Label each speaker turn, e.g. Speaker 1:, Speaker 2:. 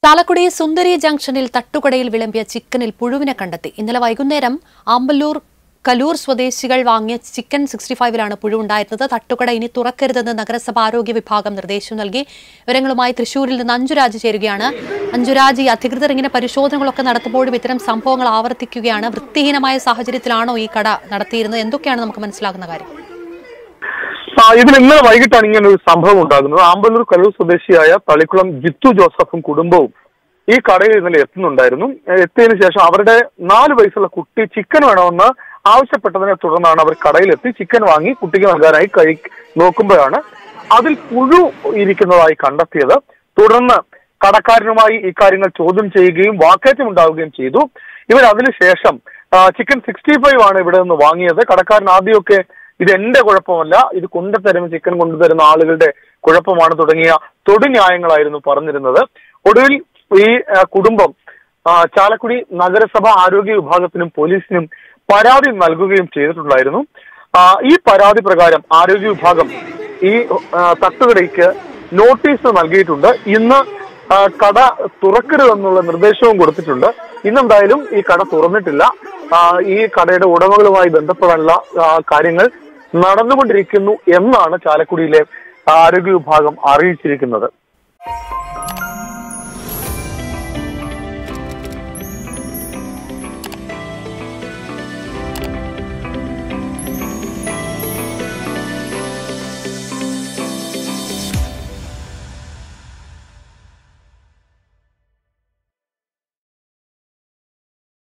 Speaker 1: ചാലക്കുടി സുന്ദരി ജംഗ്ഷനിൽ തട്ടുകടയിൽ വിളമ്പിയ ചിക്കനിൽ പുഴുവിനെ കണ്ടെത്തി ഇന്നലെ വൈകുന്നേരം ആമ്പല്ലൂർ കലൂർ സ്വദേശികൾ വാങ്ങിയ ചിക്കൻ സിക്സ്റ്റി ഫൈവിലാണ് പുഴുവുണ്ടായിരുന്നത് തട്ടുകട ഇനി തുറക്കരുതെന്ന് നഗരസഭ ആരോഗ്യ വിഭാഗം നിർദ്ദേശം നൽകി വിവരങ്ങളുമായി തൃശൂരിൽ നിന്ന് അഞ്ജുരാജ് ചേരുകയാണ് അഞ്ജുരാജ് ഈ അധികൃതർ ഇങ്ങനെ പരിശോധനകളൊക്കെ നടത്തുമ്പോഴും ഇത്തരം സംഭവങ്ങൾ ആവർത്തിക്കുകയാണ് വൃത്തിഹീനമായ സാഹചര്യത്തിലാണോ ഈ കട നടത്തിയിരുന്നത് എന്തൊക്കെയാണ് നമുക്ക് മനസ്സിലാകുന്ന കാര്യം
Speaker 2: ആ, ഇതിൽ ഇന്നലെ വൈകിട്ടാണ് ഇങ്ങനെ ഒരു സംഭവം ഉണ്ടാകുന്നത് ആമ്പല്ലൂർ കലൂർ സ്വദേശിയായ തളിക്കുളം ജിത്തു ജോസഫും കുടുംബവും ഈ കടയിൽ ഇന്നലെ എത്തുന്നുണ്ടായിരുന്നു ഏഹ് എത്തിയതിനു ശേഷം അവരുടെ നാല് വയസ്സുള്ള കുട്ടി ചിക്കൻ വേണമെന്ന് ആവശ്യപ്പെട്ടതിനെ തുടർന്നാണ് അവർ കടയിലെത്തി ചിക്കൻ വാങ്ങി കുട്ടിക്ക് നൽകാനായി കഴി നോക്കുമ്പോഴാണ് അതിൽ പുഴു ഇരിക്കുന്നതായി കണ്ടെത്തിയത് തുടർന്ന് കടക്കാരനുമായി ഇക്കാര്യങ്ങൾ ചോദ്യം ചെയ്യുകയും വാക്കേറ്റം ഉണ്ടാവുകയും ചെയ്തു ഇവർ അതിനുശേഷം ആ, ചിക്കൻ സിക്സ്റ്റി ഫൈവ് ആണ് ഇവിടെ നിന്ന് വാങ്ങിയത് കടക്കാരൻ ആദ്യമൊക്കെ ഇത് എന്റെ കുഴപ്പമല്ല ഇത് കൊണ്ടുതരുന്ന ചിക്കൻ കൊണ്ടുതരുന്ന ആളുകളുടെ കുഴപ്പമാണ് തുടങ്ങിയ തൊടുന്യായങ്ങളായിരുന്നു പറഞ്ഞിരുന്നത് ഒടുവിൽ ഈ ആ, കുടുംബം ആ, ചാലക്കുടി നഗരസഭ ആരോഗ്യ വിഭാഗത്തിനും പോലീസിനും പരാതി നൽകുകയും ചെയ്തിട്ടുണ്ടായിരുന്നു ആ, ഈ പരാതി പ്രകാരം ആരോഗ്യ വിഭാഗം ഈ ആ, തട്ടുകടയ്ക്ക് നോട്ടീസ് നൽകിയിട്ടുണ്ട് ഇന്ന് ആ, കട തുറക്കരുതെന്നുള്ള നിർദ്ദേശവും കൊടുത്തിട്ടുണ്ട് ഇന്നെന്തായാലും ഈ കട തുറന്നിട്ടില്ല ആ, ഈ കടയുടെ ഉടമകളുമായി ബന്ധപ്പെടാനുള്ള ആ, കാര്യങ്ങൾ നടന്നുകൊണ്ടിരിക്കുന്നു എന്നാണ് ചാലക്കുടിയിലെ ആരോഗ്യ വിഭാഗം അറിയിച്ചിരിക്കുന്നത്